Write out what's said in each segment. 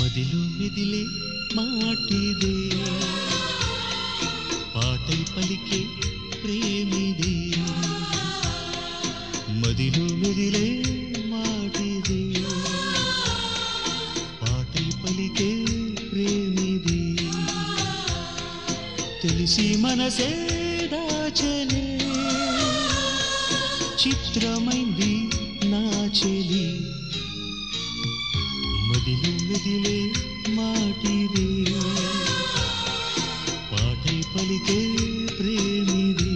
మదిలో మెదిలే మాటిదే పాటై పలికే ప్రేమిదే మదిలో మెదిలే మాటిదే పాటై పలికే ప్రేమిదే తెలిసి మనసే దాచలే చిత్రమైంది నా చెలి మదిలో మెదిలే మాటిదే పాటై పలికే ప్రేమిదే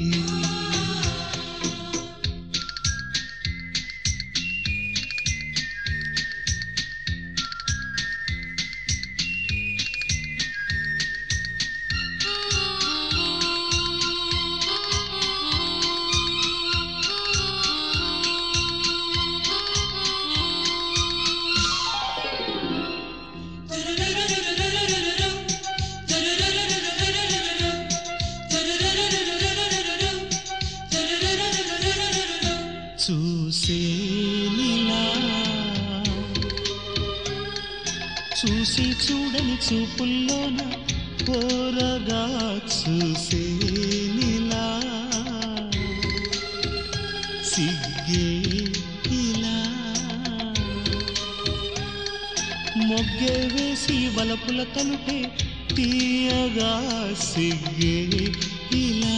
చూసే నీలా చూసి చూడని చూపుల్లోన పోరగా చూసే నీలా సిగ్గే ఇలా మొగ్గే వేసి వలపుల తలుపే తీయగా సిగ్గే ఇలా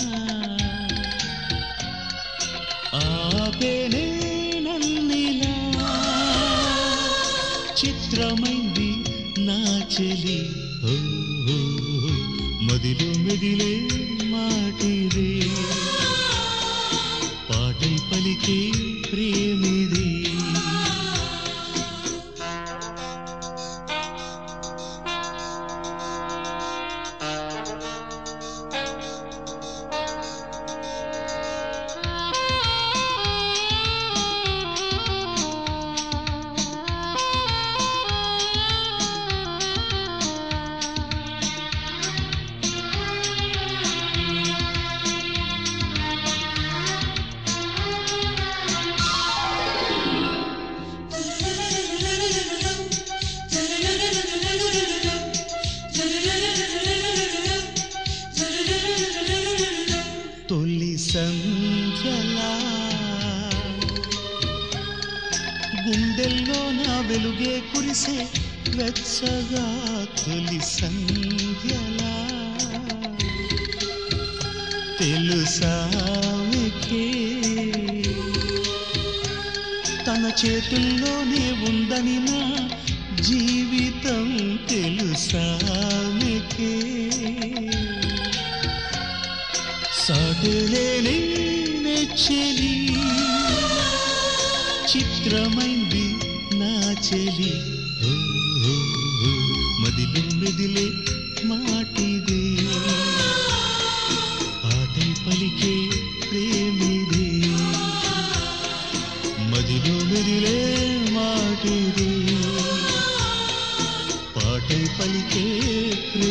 ఆపేనే నన్నిలా చిత్రమైంది నా చెలి ఓ, ఓ, ఓ, మదిలో మెదిలే మాటిదే పాటై పలికే ప్రేమిదే తొలి సంధ్యలా గుండెల్లో నా వెలుగే కురిసే వెచ్చగా తొలి సంధ్యలా తెలుసామెకే తన చేతుల్లోనే ఉందని నా జీవితం తెలుసామెకే సాటిలేని నెచ్చలి చిత్రమైంది నా చెలి ఓ, ఓ, ఓ, మదిలో మెదిలే మాటిదే పాటై పలికే ప్రేమిదే మదిలో మెదిలే మాటిదే పాటై పలికే ప్రేమిదే